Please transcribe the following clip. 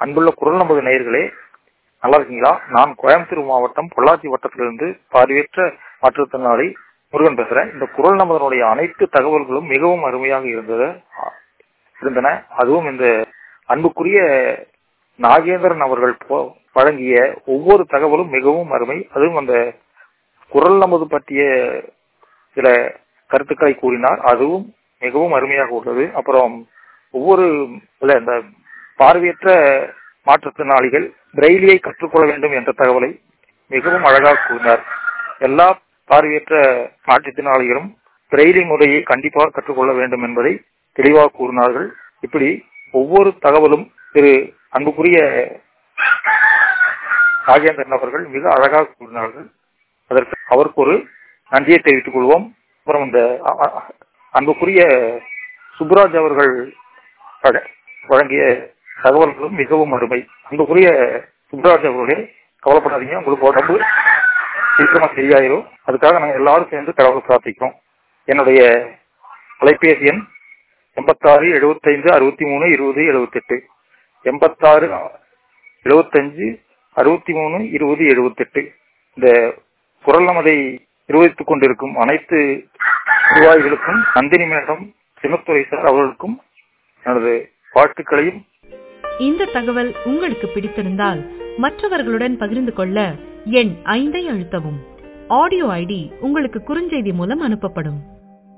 அன்புள்ள குரல் நமது நேயர்களே நல்லா இருக்கீங்களா நான் கோயம்புத்தூர் மாவட்டம் பொள்ளாச்சி வட்டத்திலிருந்து பார்வையற்ற மாற்றுத்திறனாளி முருகன் பேசுறேன் இந்த குரல் நமதனுடைய அனைத்து தகவல்களும் மிகவும் அருமையாக இருந்தது இருந்தன அதுவும் இந்த அன்புக்குரிய நாகேந்திரன் அவர்கள் போ- வழங்கிய ஒவ்வொரு தகவலும் மிகவும் அருமை அதுவும் அந்த குரல் நமது பற்றிய சில கருத்துக்களை கூறினார் அதுவும் மிகவும் அருமையாக உள்ளது அப்புறம் ஒவ்வொரு இல்ல இந்த பார்வையற்ற மாற்றுத்திறனாளிகள் பிரெய்லியை கற்றுக்கொள்ள வேண்டும் என்ற தகவலை மிகவும் அழகாக கூறினார் எல்லா பார்வையற்ற மாற்றுத்திறனாளிகளும் பிரெய்லி முறையை கண்டிப்பாக கற்றுக்கொள்ள வேண்டும் என்பதை தெளிவாக கூறினார்கள் இப்படி ஒவ்வொரு தகவலும் திரு அன்புக்குரிய ராஜேந்திரன் அவர்கள் மிக அழகாக கூறினார்கள் அதற்கு அவருக்கு ஒரு நன்றியை தெரிவித்துக் கொள்வோம் அப்புறம் இந்த அ- அ- அன்புக்குரிய சுப்ராஜ் அவர்கள் வழ- வழங்கிய தகவல்களும் மிகவும் அருமை அன்புக்குரிய சுப்ராஜ் அவர்களே கவலைப்படாதீங்க உங்களுக்கு உடம்பு சீக்கிரமா சரியாயிரும் அதுக்காக நாங்க எல்லாரும் சேர்ந்து கடவுளை பிரார்த்திக்கிறோம் என்னுடைய தொலைபேசி எண் எண்பத்தாறு எழுபத்தைந்து அறுபத்தி மூணு இருபது எழுபத்தெட்டு எண்பத்தாறு எழுபத்தஞ்சு அறுபத்தி மூணு இருபது எழுபத்தெட்டு இந்த குரல் நமதை நிர்வகித்துக் கொண்டிருக்கும் அனைத்து நிர்வாகிகளுக்கும் நந்தினி மேடம் சின்னத்துறை சார் அவர்களுக்கும் எனது வாழ்த்துக்களையும் இந்த தகவல் உங்களுக்கு பிடித்திருந்தால் மற்றவர்களுடன் பகிர்ந்து கொள்ள எண் ஐந்தை அழுத்தவும் ஆடியோ ஐடி உங்களுக்கு குறுஞ்செய்தி மூலம் அனுப்பப்படும்